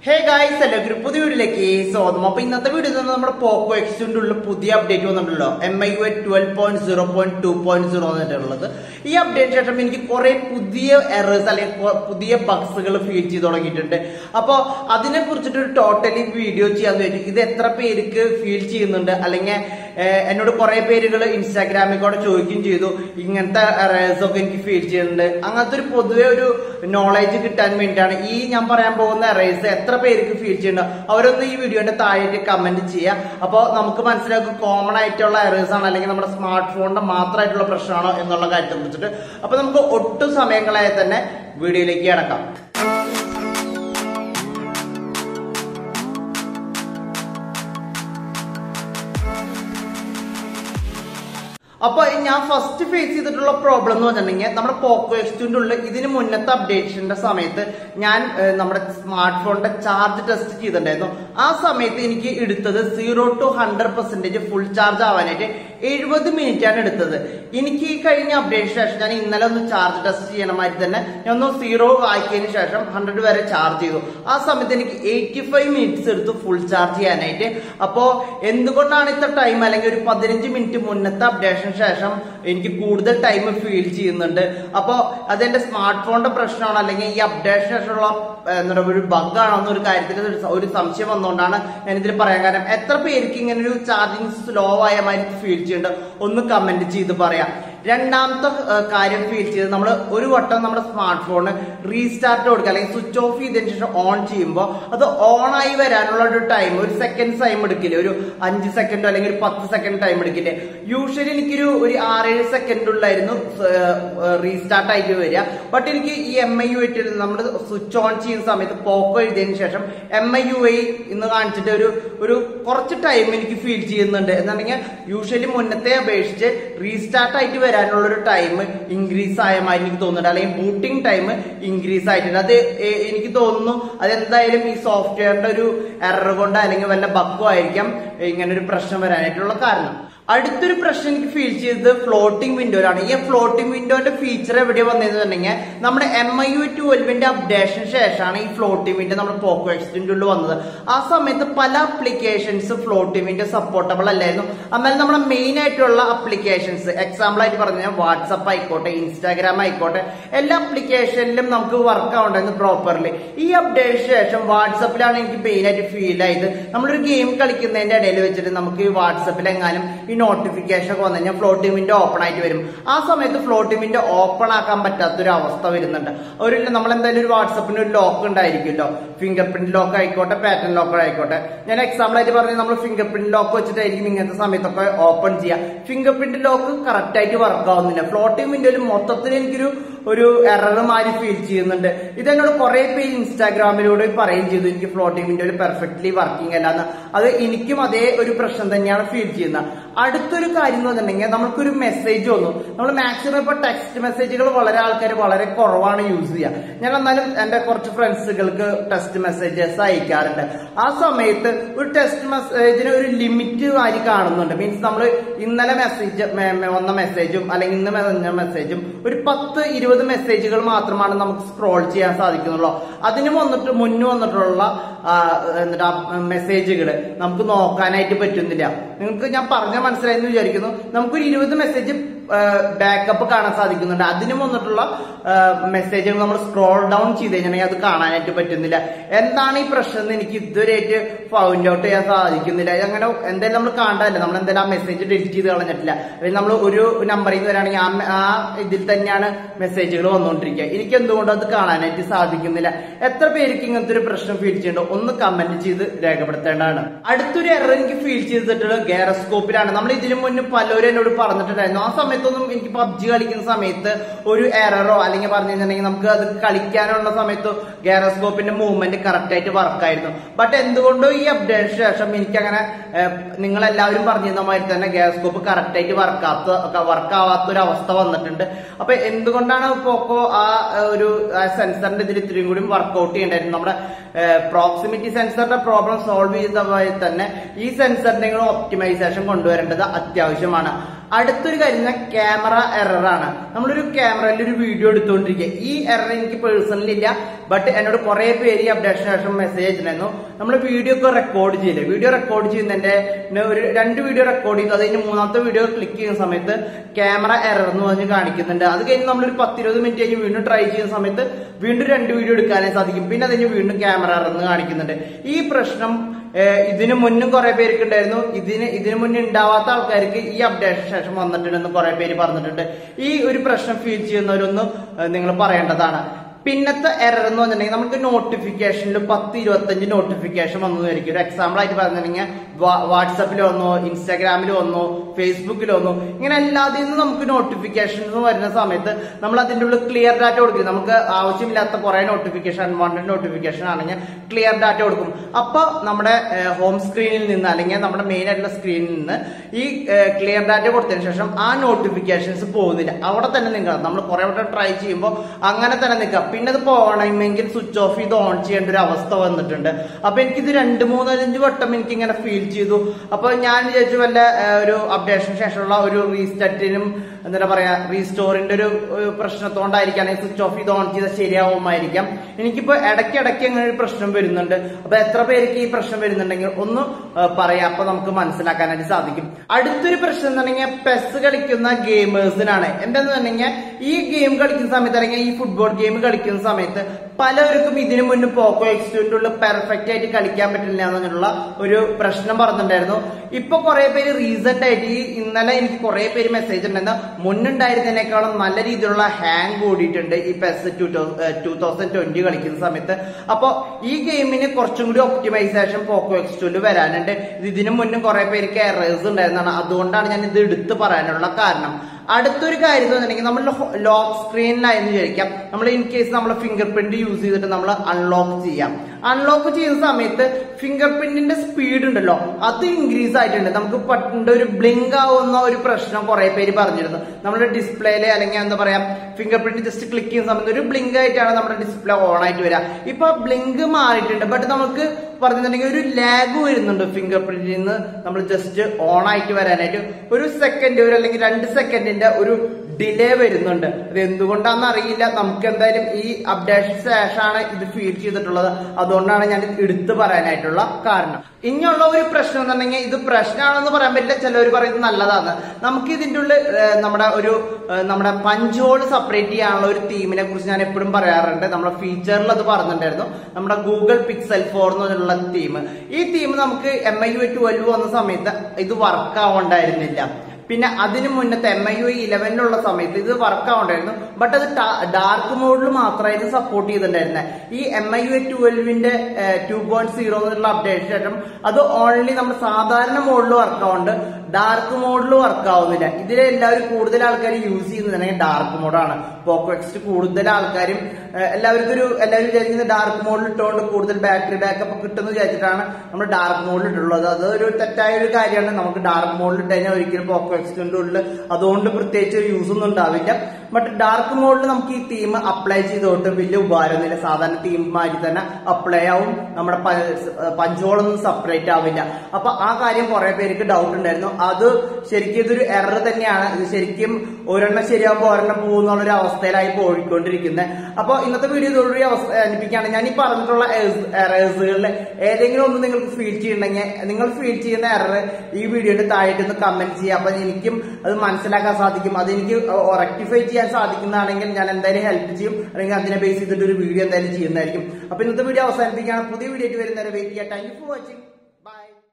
hey guys എല്ലാവർക്കും പുതിയ വീഡിയോയിലേക്ക് സ്വാഗതം അപ്പൊ ഇന്നത്തെ വീഡിയോ നമ്മുടെ പോക്കോ എക്സിന്റെ ഉള്ള പുതിയ അപ്ഡേറ്റ് വന്നിട്ടുണ്ടല്ലോ M I U twelve point zero point two point zero എന്നിട്ടുള്ളത് ഈ അപ്ഡേറ്റ് ശേഷം എനിക്ക് കുറെ പുതിയ എറേഴ്സ് അല്ലെങ്കിൽ കൊ- പുതിയ ബഗ്സുകൾ ഫീൽ ചെയ്ത് തുടങ്ങിയിട്ടുണ്ട് അപ്പോൾ അതിനെ കുറിച്ചിട്ട് ഒരു ടോട്ടലി വീഡിയോ ചെയ്യാൻ വേണ്ടി ഇത് എത്ര പേർക്ക് ഫീൽ ചെയ്യുന്നുണ്ട് അല്ലെങ്കിൽ ഏഹ്, എന്നോട് കുറെ പേരുകൾ ഇൻസ്റ്റാഗ്രാമിൽ കൂടെ ചോദിക്കുകയും ചെയ്തു ഇങ്ങനത്തെ എറേഴ്സ് ഒക്കെ എനിക്ക് ഫീൽ ചെയ്യുന്നുണ്ട് അങ്ങനത്തെ ഒരു പൊതുവെ ഒരു നോളേജ് കിട്ടാൻ വേണ്ടിയിട്ടാണ് ഈ ഞാൻ പറയാൻ പോകുന്ന എറേഴ്സ് എത്ര പേർക്ക് ഫീൽ ചെയ്യുന്നുണ്ട് അവരൊന്ന് ഈ വീഡിയോന്റെ താഴേക്ക് കമന്റ് ചെയ്യുക അപ്പോൾ നമുക്ക് മനസ്സിലാക്കും കോമൺ ആയിട്ടുള്ള എറേഴ്സ് ആണ് അല്ലെങ്കിൽ നമ്മുടെ സ്മാർട്ട് ഫോണിന്റെ മാത്രമായിട്ടുള്ള പ്രശ്നമാണോ എന്നുള്ള കാര്യത്തെ കുറിച്ചിട്ട് അപ്പൊ നമുക്ക് ഒട്ടും സമയങ്ങളായി തന്നെ വീഡിയോയിലേക്ക് കിടക്കാം അപ്പൊ ഞാൻ ഫസ്റ്റ് ഫേസ് ചെയ്തിട്ടുള്ള പ്രോബ്ലം എന്ന് പറഞ്ഞിട്ടുണ്ടെങ്കിൽ നമ്മുടെ പോക്കോ എക്സ്റ്റിന്റെ ഉള്ളിൽ ഇതിന് മുന്നത്തെ അപ്ഡേഷന്റെ സമയത്ത് ഞാൻ ഏഹ്, നമ്മുടെ സ്മാർട്ട് ഫോണിന്റെ ചാർജ് ടെസ്റ്റ് ചെയ്തിട്ടുണ്ടായിരുന്നു ആ സമയത്ത് എനിക്ക് എടുത്തത് zero to hundred percentage full charge ആവാനായിട്ട് എഴുപത് മിനിറ്റ് ആണ് എടുത്തത് എനിക്ക് ഈ കഴിഞ്ഞ അപ്ഡേഷൻ ശേഷം ഞാൻ ഇന്നലെ ഒന്ന് ചാർജ് ടെസ്റ്റ് ചെയ്യണമാതിരി തന്നെ ഞാൻ ഒന്ന് സീറോ ആക്കിയതിന് ശേഷം ഹൺഡ്രഡ് വരെ ചാർജ് ചെയ്തു ആ സമയത്ത് എനിക്ക് എയ്റ്റി ഫൈവ് മിനിറ്റ്സ് എടുത്തു ഫുൾ ചാർജ് ചെയ്യാനായിട്ട് അപ്പോ എന്തുകൊണ്ടാണ് ഇത്ര ടൈം അല്ലെങ്കിൽ ഒരു പതിനഞ്ച് മിനിറ്റ് മുന്നത്തെ അപ്ഡേഷൻ ശേഷം എനിക്ക് കൂടുതൽ ടൈം ഫീൽ ചെയ്യുന്നുണ്ട് അപ്പോൾ അതെന്റെ സ്മാർട്ട് ഫോണിന്റെ പ്രശ്നമാണ് അല്ലെങ്കിൽ ഈ അപ്ഡേഷൻ ശേഷമുള്ള ഏഹ്, എന്താ പറയുക ഒരു ബഗ്ഗാണോ എന്നൊരു കാര്യത്തിൽ ഒരു സ- ഒരു സംശയം വന്നുകൊണ്ടാണ് ഞാൻ ഇതിൽ പറയാൻ കാരണം എത്ര പേർക്ക് ഇങ്ങനെ ഒരു ചാർജിങ് സ്ലോ ആയ മാതിരി ഫീൽ ചെയ്യുന്നുണ്ട് ഒന്ന് കമന്റ് ചെയ്ത് പറയാം രണ്ടാമത്തെ ഏഹ്, കാര്യം ഫീൽ ചെയ്ത് നമ്മൾ ഒരു വട്ടം നമ്മുടെ സ്മാർട്ട് ഫോൺ റീസ്റ്റാർട്ട് കൊടുക്കുക അല്ലെങ്കിൽ സ്വിച്ച് ഓഫ് ചെയ്തതിനു ശേഷം ഓൺ ചെയ്യുമ്പോൾ അത് ഓൺ ആയി വരാനുള്ള ഒരു ടൈം ഒരു സെക്കൻഡ് ടൈം എടുക്കില്ലേ ഒരു അഞ്ച് സെക്കൻഡോ അല്ലെങ്കിൽ ഒരു പത്ത് സെക്കൻഡ് ടൈം എടുക്കില്ലേ യൂഷ്വലി എനിക്കൊരു ഒരു ആറേഴ് സെക്കൻഡ് ഉള്ളായിരുന്നു റീസ്റ്റാർട്ട് ആയിട്ട് വരിക ബട്ട് എനിക്ക് ഈ എം ഐ യു ആയിട്ട് നമ്മൾ സ്വിച്ച് ഓൺ ചെയ്യുന്ന സമയത്ത് പോക്കോ എഴുതിയതിനു ശേഷം എം ഐ യു ഐ ഇന്ന് കാണിച്ചിട്ട് ഒരു ഒരു കുറച്ച് ടൈം എനിക്ക് ഫീൽ ചെയ്യുന്നുണ്ട് എന്നുണ്ടെങ്കിൽ യൂഷ്വലി മുന്നത്തെ അപേക്ഷിച്ച് റീസ്റ്റാർട്ട് ആയിട്ട് വരാനുള്ള ഒരു ടൈം ഇൻക്രീസ് ആയ മാതിരി എനിക്ക് തോന്നുന്നുണ്ട് അല്ലെങ്കിൽ ബൂട്ടിംഗ് ടൈം ഇൻക്രീസ് ആയിട്ടുണ്ട് അത് എ- എനിക്ക് തോന്നുന്നു അതെന്തായാലും ഈ സോഫ്റ്റ്വെയറിന്റെ ഒരു എറർ കൊണ്ട് അല്ലെങ്കിൽ വല്ല ബക്കോ ആയിരിക്കാം ഇങ്ങനെ ഒരു പ്രശ്നം വരാനായിട്ടുള്ള കാരണം അടുത്തൊരു പ്രശ്നം എനിക്ക് ഫീൽ ചെയ്തത് ഫ്ലോട്ടിംഗ് വിൻഡോയിലാണ് ഈ ഫ്ലോട്ടിംഗ് വിൻഡോന്റെ ഫീച്ചർ എവിടെ വന്നതെന്നുണ്ടെങ്കിൽ നമ്മുടെ എം ഐ യു ട്വൽവിന്റെ അപ്ഡേഷൻ ശേഷമാണ് ഈ ഫ്ലോട്ടിംഗ് വിൻഡോ നമ്മുടെ പോക്കോ എക്സിന്റെ ഉള്ളിൽ വന്നത് ആ സമയത്ത് പല അപ്ലിക്കേഷൻസ് ഫ്ലോട്ടിംഗ് വിൻഡോ സപ്പോർട്ടബിൾ അല്ലായിരുന്നു എന്നാൽ നമ്മുടെ മെയിൻ ആയിട്ടുള്ള അപ്ലിക്കേഷൻസ് എക്സാമ്പിൾ ആയിട്ട് പറഞ്ഞാൽ വാട്സപ്പ് ആയിക്കോട്ടെ ഇൻസ്റ്റാഗ്രാം ആയിക്കോട്ടെ എല്ലാ അപ്ലിക്കേഷനിലും നമുക്ക് വർക്ക് ആവുണ്ടായിരുന്നു പ്രോപ്പർലി ഈ അപ്ഡേഷൻ ശേഷം വാട്സപ്പിലാണ് എനിക്ക് മെയിൻ ആയിട്ട് ഫീൽ ആയത് നമ്മളൊരു ഗെയിം കളിക്കുന്നതിന്റെ ഇടയിൽ വെച്ചിട്ട് നമുക്ക് ഈ വാട്സപ്പിൽ എങ്ങാനും ഈ നോട്ടിഫിക്കേഷൻ ഒക്കെ വന്നു കഴിഞ്ഞാൽ ഫ്ലോട്ടിംഗ് വിൻഡോ ഓപ്പൺ ആയിട്ട് വരും ആ സമയത്ത് ഫ്ലോട്ടിംഗ് വിൻഡോ ഓപ്പൺ ആക്കാൻ പറ്റാത്തൊരു അവസ്ഥ വരുന്നുണ്ട് ഒരു നമ്മൾ എന്തായാലും ഒരു വാട്സപ്പിന് ഒരു ലോക്ക് ഉണ്ടായിരിക്കുമല്ലോ ഫിംഗർ പ്രിന്റ് ലോക്ക് ആയിക്കോട്ടെ പാറ്റേൺ ലോക്ക് ആയിക്കോട്ടെ ഞാൻ എക്സാമ്പിൾ ആയിട്ട് പറഞ്ഞാൽ നമ്മൾ ഫിംഗർ പ്രിന്റ് ലോക്ക് വെച്ചിട്ടായിരിക്കും ഇങ്ങനത്തെ സമയത്തൊക്കെ ഓപ്പൺ ചെയ്യുക ഫിംഗർ പ്രിന്റ് ലോക്ക് കറക്റ്റ് ആയിട്ട് വർക്ക് ആവുന്നില്ല ഫ്ലോട്ടിംഗ് വിൻഡോയിൽ മൊത്തത്തിൽ എനിക്കൊരു ഒരു എറർ മാതിരി ഫീൽ ചെയ്യുന്നുണ്ട് ഇതെന്നോട് കുറെ പേര് ഇൻസ്റ്റാഗ്രാമിലൂടെ പറയുകയും ചെയ്തു എനിക്ക് ഫ്ലോട്ടിംഗ് വിൻഡോയിൽ പെർഫെക്റ്റ്ലി വർക്കിംഗ് അല്ല എന്ന് അത് എനിക്കും അതേ ഒരു പ്രശ്നം തന്നെയാണ് ഫീൽ ചെയ്യുന്നത് അടുത്തൊരു കാര്യം എന്ന് പറഞ്ഞിട്ടുണ്ടെങ്കിൽ നമുക്കൊരു മെസ്സേജ് വന്നു നമ്മൾ മാക്സിമം ഇപ്പൊ ടെക്സ്റ്റ് മെസ്സേജുകൾ വളരെ ആൾക്കാർ വളരെ കുറവാണ് യൂസ് ചെയ്യുക ഞാൻ എന്നാലും എന്റെ കുറച്ച് ഫ്രണ്ട്സുകൾക്ക് ടെക്സ്റ്റ് മെസ്സേജസ് അയക്കാറുണ്ട് ആ സമയത്ത് ഒരു ടെക്സ്റ്റ് മെസ്സേജിന് ഒരു ലിമിറ്റ് ആയി കാണുന്നുണ്ട് മീൻസ് നമ്മൾ ഇന്നലെ മെസ്സേജ് വന്ന മെസ്സേജും അല്ലെങ്കിൽ ഇന്ന് വന്ന മെസ്സേജും ഒരു പത്ത് ഇരുപത് മെസ്സേജുകൾ മാത്രമാണ് നമുക്ക് സ്ക്രോൾ ചെയ്യാൻ സാധിക്കുന്നുള്ളൂ അതിന് വന്നിട്ട് മുന്നേ വന്നിട്ടുള്ള ആ, എന്നിട്ട് മെസ്സേജുകൾ നമുക്ക് നോക്കാനായിട്ട് പറ്റുന്നില്ല നിങ്ങൾക്ക് ഞാൻ പറഞ്ഞ മനസ്സിലായെന്ന് വിചാരിക്കുന്നു നമുക്കൊരു ഇരുപത് മെസ്സേജ് ബാക്കപ്പ് കാണാൻ സാധിക്കുന്നുണ്ട് അതിനും വന്നിട്ടുള്ള മെസ്സേജുകൾ നമ്മൾ സ്ക്രോൾ ഡൗൺ ചെയ്ത് കഴിഞ്ഞാൽ അത് കാണാനായിട്ട് പറ്റുന്നില്ല എന്താണ് ഈ പ്രശ്നം എന്ന് എനിക്ക് ഇതുവരെയായിട്ട് ഫൗണ്ട് ഔട്ട് ചെയ്യാൻ സാധിക്കുന്നില്ല അങ്ങനെ എന്തായാലും നമ്മൾ കാണാനല്ല നമ്മൾ എന്തായാലും ആ മെസ്സേജ് ഡിലീറ്റ് ചെയ്ത് കളഞ്ഞിട്ടില്ല അല്ലെങ്കിൽ നമ്മൾ ഒരു നമ്പറിൽ നിന്ന് വരാണെങ്കിൽ ആ മെ- ആ ഇതിൽ തന്നെയാണ് മെസ്സേജുകൾ വന്നുകൊണ്ടിരിക്കുക എനിക്ക് എന്തുകൊണ്ട് അത് കാണാനായിട്ട് സാധിക്കുന്നില്ല എത്ര പേർക്ക് ഇങ്ങനത്തെ ഒരു പ്രശ്നം ഫീൽ ചെയ്യുന്നുണ്ടോ ഒന്ന് കമന്റ് ചെയ്ത് രേഖപ്പെടുത്തേണ്ടതാണ് അടുത്തൊരു എറർ എനിക്ക് ഫീൽ ചെയ്തിട്ടുള്ളത് ഗേറസ്കോപ്പിലാണ് നമ്മൾ ഇതിനു മുന്നേ പലരും എന്നോട് പറഞ്ഞിട്ടുണ്ടായിരുന്നു ആ സമയത്തൊന്നും എനിക്ക് പബ്ജി കളിക്കുന്ന സമയത്ത് ഒരു എററോ അല്ലെങ്കിൽ പറഞ്ഞു കഴിഞ്ഞിട്ടുണ്ടെങ്കിൽ നമുക്ക് അത് കളിക്കാനുള്ള സമയത്ത് ഗേറോസ്കോപ്പിന്റെ മൂവ്മെന്റ് കറക്റ്റ് ആയിട്ട് വർക്കായിരുന്നു ബട്ട് എന്തുകൊണ്ടോ ഈ അപ്ഡേഷൻ ശേഷം എനിക്ക് അങ്ങനെ നിങ്ങൾ എല്ലാവരും പറഞ്ഞിരുന്ന മാതിരി തന്നെ ഗേറോസ്കോപ്പ് കറക്റ്റ് ആയിട്ട് വർക്കാത്ത വർക്ക് ആവാത്ത ഒരു അവസ്ഥ വന്നിട്ടുണ്ട് അപ്പൊ എന്തുകൊണ്ടാണ് പോക്കോ ആ ഏഹ്, ഒരു സെൻസറിന്റെ ഇതിൽ ഇത്രയും കൂടി വർക്ക്ഔട്ട് ചെയ്യേണ്ടായിരുന്നു നമ്മുടെ പ്രോക്സിമിറ്റി സെൻസറിന്റെ പ്രോബ്ലം സോൾവ് ചെയ്ത പോലെ തന്നെ ഈ സെൻസറിന്റെ ഒപ്റ്റിമൈസേഷൻ കൊണ്ടുവരേണ്ടത് അത്യാവശ്യമാണ് അടുത്തൊരു കാര്യം ക്യാമറ എററാണ് നമ്മളൊരു ക്യാമറയിൽ ഒരു വീഡിയോ എടുത്തുകൊണ്ടിരിക്കുക ഈ എറർ എനിക്ക് പേഴ്സണലി ഇല്ല ബട്ട് എന്നോട് കുറെ പേര് ഈ അപ്ഡേഷൻ ശേഷം മെസ്സേജ് അയച്ചിട്ടുണ്ടായിരുന്നു നമ്മൾ വീഡിയോ ഒക്കെ റെക്കോർഡ് ചെയ്യില്ലേ വീഡിയോ റെക്കോർഡ് ചെയ്യുന്നതിന്റെ പിന്നെ ഒരു രണ്ട് വീഡിയോ റെക്കോർഡ് ചെയ്തു അത് കഴിഞ്ഞ് മൂന്നാമത്തെ വീഡിയോ ക്ലിക്ക് ചെയ്യുന്ന സമയത്ത് ക്യാമറ എറർ എന്ന് പറഞ്ഞ് കാണിക്കുന്നുണ്ട് അത് കഴിഞ്ഞ് നമ്മളൊരു പത്തിരുപത് മിനിറ്റ് കഴിഞ്ഞ് വീണ്ടും ട്രൈ ചെയ്യുന്ന സമയത്ത് വീണ്ടും രണ്ട് വീഡിയോ എടുക്കാനേ സാധിക്കും പിന്നെ അതിന് വീണ്ടും ക്യാമറ എറർ എന്ന് കാണിക്കുന്നുണ്ട് ഈ പ്രശ്നം ഏഹ് ഇതിനു മുന്നും കുറെ പേർക്ക് ഉണ്ടായിരുന്നു ഇതിന് ഇതിനു മുന്നേ ഉണ്ടാവാത്ത ആൾക്കാർക്ക് ഈ അപ്ഡേഷൻ ശേഷം വന്നിട്ടുണ്ടെന്ന് കുറെ പേര് പറഞ്ഞിട്ടുണ്ട് ഈ ഒരു പ്രശ്നം ഫീൽ ചെയ്യുന്നവരൊന്നും നിങ്ങൾ പറയേണ്ടതാണ് പിന്നത്തെ എറർ എന്ന് പറഞ്ഞിട്ടുണ്ടെങ്കിൽ നമുക്ക് നോട്ടിഫിക്കേഷനിൽ പത്ത് ഇരുപത്തഞ്ച് നോട്ടിഫിക്കേഷൻ വന്നതായിരിക്കും ഒരു എക്സാമ്പിൾ ആയിട്ട് പറഞ്ഞിട്ടുണ്ടെങ്കിൽ വാട്സപ്പിൽ വന്നോ ഇൻസ്റ്റാഗ്രാമിൽ വന്നോ ഫേസ്ബുക്കിൽ വന്നോ ഇങ്ങനെ എല്ലാത്തിൽ നിന്നും നമുക്ക് നോട്ടിഫിക്കേഷൻസ് വരുന്ന സമയത്ത് നമ്മൾ അതിൻ്റെ ഉള്ളിൽ ക്ലിയർ ഡാറ്റ കൊടുക്കും നമുക്ക് ആവശ്യമില്ലാത്ത കുറെ നോട്ടിഫിക്കേഷൻ അൺവാണ്ടഡ് നോട്ടിഫിക്കേഷൻ ആണെങ്കിൽ ക്ലിയർ ഡാറ്റ കൊടുക്കും അപ്പൊ നമ്മുടെ ഹോം സ്ക്രീനിൽ നിന്ന് അല്ലെങ്കിൽ നമ്മുടെ മെയിൻ ആയിട്ടുള്ള സ്ക്രീനിൽ നിന്ന് ഈ ക്ലിയർ ഡാറ്റ കൊടുത്തതിന് ശേഷം ആ നോട്ടിഫിക്കേഷൻസ് പോകുന്നില്ല അവിടെ തന്നെ നിൽക്കണം നമ്മൾ കുറെ വട്ടം ട്രൈ ചെയ്യുമ്പോൾ അങ്ങനെ തന്നെ നിൽക്കാം പിന്നെ അത് പോകണമെങ്കിൽ സ്വിച്ച് ഓഫ് ചെയ്ത് ഓൺ ചെയ്യേണ്ട ഒരു അവസ്ഥ വന്നിട്ടുണ്ട് അപ്പൊ എനിക്കിത് രണ്ട് മൂന്നഞ്ച് വട്ടം എനിക്ക് ഇങ്ങനെ ഫീൽ ചെയ്തു അപ്പൊ ഞാൻ വിചാരിച്ചു വല്ല ഏഹ്, ഒരു അപ്ഡേഷന് ശേഷമുള്ള ഒരു റീസ്റ്റാർട്ടിനും എന്താ പറയാ റീസ്റ്റോറിന്റെ ഒരു ഒരു പ്രശ്നത്തോണ്ടായിരിക്കാം അല്ലെങ്കിൽ സ്വിച്ച് ഓഫ് ചെയ്ത് ഓൺ ചെയ്താൽ ശരിയാവുമായിരിക്കാം എനിക്കിപ്പോ ഇടയ്ക്കിടയ്ക്ക് അങ്ങനെ ഒരു പ്രശ്നം വരുന്നുണ്ട് അപ്പൊ എത്ര പേർക്ക് ഈ പ്രശ്നം വരുന്നുണ്ടെങ്കിൽ ഒന്ന് ഏഹ്, പറയാം അപ്പൊ നമുക്ക് മനസ്സിലാക്കാനായിട്ട് സാധിക്കും അടുത്തൊരു പ്രശ്നം എന്ന് പറഞ്ഞാൽ പെസ് കളിക്കുന്ന ഗെയിമേഴ്സിനാണ് എന്താന്ന് പറഞ്ഞാൽ ഈ ഗെയിം കളിക്കുന്ന സമയത്ത് അല്ലെങ്കിൽ ഈ ഫുട്ബോൾ ഗെയിം കളിക്കുന്ന സമയത്ത് പലർക്കും ഇതിനു മുന്നേ പോക്കോ എക്സ്റ്റുവിന്റെ ഉള്ളിൽ പെർഫെക്റ്റ് ആയിട്ട് കളിക്കാൻ പറ്റില്ല എന്നുള്ള ഒരു പ്രശ്നം പറഞ്ഞിട്ടുണ്ടായിരുന്നു ഇപ്പൊ കുറെ പേര് റീസെന്റ് ആയിട്ട് ഈ ഇന്നലെ എനിക്ക് കുറെ പേര് മെസ്സേജ് ഉണ്ടായിരുന്നു മുന്നുണ്ടായിരുന്നതിനേക്കാളും നല്ല രീതിയിലുള്ള ഹാങ് കൂടിയിട്ടുണ്ട് ഈ പെസ് ടൂ തൗസൻഡ് ട്വന്റി കളിക്കുന്ന സമയത്ത് അപ്പൊ ഈ ഗെയിമിന് കുറച്ചും കൂടി ഒപ്റ്റിമൈസേഷൻ പോക്കോ എക്സ്റ്റുവിൽ വരാനുണ്ട് ഇത് ഇതിനു മുന്നും കുറെ പേർക്ക് എറേഴ്സ് ഉണ്ടായിരുന്നതാണ് അതുകൊണ്ടാണ് ഞാൻ ഇത് എടുത്ത് പറയാനുള്ള കാരണം അടുത്തൊരു കാര്യം എന്ന് പറഞ്ഞിട്ടുണ്ടെങ്കിൽ നമ്മൾ ലോക്ക് സ്ക്രീനിലായെന്ന് വിചാരിക്കാം നമ്മൾ ഇൻ കേസ് നമ്മൾ ഫിംഗർ പ്രിന്റ് യൂസ് ചെയ്തിട്ട് നമ്മൾ അൺലോക്ക് ചെയ്യാം അൺലോക്ക് ചെയ്യുന്ന സമയത്ത് ഫിംഗർ പ്രിന്റിന്റെ സ്പീഡ് ഉണ്ടല്ലോ അത് ഇൻക്രീസ് ആയിട്ടുണ്ട് നമുക്ക് പണ്ട് ഒരു ബ്ലിങ്ക് ആവുന്ന ഒരു പ്രശ്നം കുറെ പേര് പറഞ്ഞിരുന്നു നമ്മുടെ ഡിസ്പ്ലേയില് അല്ലെങ്കിൽ എന്താ പറയാ ഫിംഗർ പ്രിന്റ് ജസ്റ്റ് ക്ലിക്ക് ചെയ്യുന്ന സമയത്ത് ഒരു ബ്ലിങ്ക് ആയിട്ടാണ് നമ്മുടെ ഡിസ്പ്ലേ ഓൺ ആയിട്ട് വരിക ഇപ്പൊ ബ്ലിങ്ക് മാറിയിട്ടുണ്ട് ബട്ട് നമുക്ക് പറഞ്ഞിട്ടുണ്ടെങ്കിൽ ഒരു ലാഗ് വരുന്നുണ്ട് ഫിംഗർ പ്രിന്റിൽ നിന്ന് നമ്മൾ ജസ്റ്റ് ഓൺ ആയിട്ട് വരാനായിട്ട് ഒരു സെക്കൻഡ് ഒരു അല്ലെങ്കിൽ രണ്ട് സെക്കൻഡിന്റെ ഒരു ഡിലേ വരുന്നുണ്ട് അത് എന്തുകൊണ്ടാണെന്ന് അറിയില്ല നമുക്ക് എന്തായാലും ഈ അപ്ഡേഷൻ ശേഷമാണ് ഇത് ഫീൽ ചെയ്തിട്ടുള്ളത് അതുകൊണ്ടാണ് ഞാൻ ഇത് എടുത്തു പറയാനായിട്ടുള്ള കാരണം ഇനിയുള്ള ഒരു പ്രശ്നം എന്നുണ്ടെങ്കിൽ ഇത് പ്രശ്നമാണെന്ന് പറയാൻ പറ്റില്ല ചിലവർ പറയുന്നത് നല്ലതാണ് നമുക്ക് ഇതിന്റെ ഉള്ളിൽ ഏഹ്, നമ്മുടെ ഒരു ഏഹ്, നമ്മുടെ പഞ്ചോൾ സെപ്പറേറ്റ് ചെയ്യാനുള്ള ഒരു തീമിനെ കുറിച്ച് ഞാൻ എപ്പോഴും പറയാറുണ്ട് നമ്മുടെ ഫീച്ചറിൽ അത് പറഞ്ഞിട്ടുണ്ടായിരുന്നു നമ്മുടെ ഗൂഗിൾ പിക്സൽ ഫോർ എന്നുള്ള തീം ഈ തീം നമുക്ക് എം ഐ യു ട്വൽവ് വന്ന സമയത്ത് ഇത് വർക്ക് ആവണ്ടായിരുന്നില്ല പിന്നെ അതിന് മുന്നത്തെ എം ഐ യു ഇലവനിലുള്ള സമയത്ത് ഇത് വർക്ക് ആവണ്ടായിരുന്നു ബട്ട് അത് ഡാർക്ക് മോഡിൽ മാത്രമായിട്ട് സപ്പോർട്ട് ചെയ്തിട്ടുണ്ടായിരുന്നത് ഈ എം ഐ യു ട്വൽവിന്റെ ടു പോയിന്റ് സീറോ എന്നുള്ള അപ്ഡേറ്റ് ശേഷം അത് ഓൺലി നമ്മുടെ സാധാരണ മോഡിൽ വർക്ക് ആവുന്നുണ്ട് ഡാർക്ക് മോഡിൽ വർക്ക് ആവുന്നില്ല ഇതിൽ എല്ലാവരും കൂടുതൽ ആൾക്കാർ യൂസ് ചെയ്യുന്നതാണെങ്കിൽ ഡാർക്ക് മോഡാണ് പോക്കോ എക്സ് കൂടുതൽ ആൾക്കാരും ഏഹ്, എല്ലാവർക്കും ഒരു എല്ലാവരും വിചാരിക്കുന്നത് ഡാർക്ക് മോഡിൽ ഇട്ടുകൊണ്ട് കൂടുതൽ ബാറ്ററി ബാക്കപ്പ് കിട്ടുമെന്ന് വിചാരിച്ചിട്ടാണ് നമ്മൾ ഡാർക്ക് മോഡിൽ ഇട്ടുള്ളത് അതൊരു തെറ്റായ ഒരു കാര്യമാണ് നമുക്ക് ഡാർക്ക് മോഡിൽ ഇട്ട് കഴിഞ്ഞാൽ ഒരിക്കലും പോക്കോ എക്സിന്റെ ഉള്ളിൽ അതുകൊണ്ട് പ്രത്യേകിച്ച് ഒരു യൂസ് ഒന്നും ഉണ്ടാവില്ല ബട്ട് ഡാർക്ക് മോഡിൽ നമുക്ക് ഈ തീം അപ്ലൈ ചെയ്തോട്ട് വലിയ ഉപകാരമൊന്നുമില്ല സാധാരണ തീം മാതിരി തന്നെ അപ്ലൈ ആവും നമ്മുടെ പഞ്ചോളൊന്നും സെപ്പറേറ്റ് ആവില്ല അപ്പൊ ആ കാര്യം കുറെ പേർക്ക് ഡൗട്ട് ഉണ്ടായിരുന്നു അത് ശരിക്കും ഇതൊരു എറർ തന്നെയാണ് ഇത് ശരിക്കും ഒരെണ്ണം ശരിയാകുമ്പോൾ ഒരെണ്ണം പോകുന്നുള്ള ഒരു അവസ്ഥയിലായി പോയിക്കൊണ്ടിരിക്കുന്നത് അപ്പൊ ഇന്നത്തെ വീഡിയോ ഇതോടുകൂടി അവസാനിപ്പിക്കുകയാണ് ഞാൻ ഈ പറഞ്ഞിട്ടുള്ള എറേഴ്സുകളിൽ ഏതെങ്കിലും ഒന്ന് നിങ്ങൾക്ക് ഫീൽ ചെയ്യണമെങ്കിൽ നിങ്ങൾ ഫീൽ ചെയ്യുന്ന എറർ ഈ വീഡിയോയുടെ താഴെ ഒന്ന് കമന്റ് ചെയ്യുക അപ്പൊ എനിക്കും അത് മനസ്സിലാക്കാൻ സാധിക്കും അത് എനിക്ക് റെക്ടിഫൈ ചെയ്യാൻ സാധിക്കുന്നതാണെങ്കിൽ ഞാൻ എന്തായാലും ഹെൽപ്പ് ചെയ്യും അല്ലെങ്കിൽ അതിനെ ബേസ് ചെയ്തിട്ട് ഒരു വീഡിയോ എന്തായാലും ചെയ്യുന്നതായിരിക്കും അപ്പൊ ഇന്നത്തെ വീഡിയോ അവസാനിപ്പിക്കുകയാണ് പുതിയ വീഡിയോ ആയിട്ട് വരുന്നവരെ വെയിറ്റ് ചെയ്യാം thank you for watching by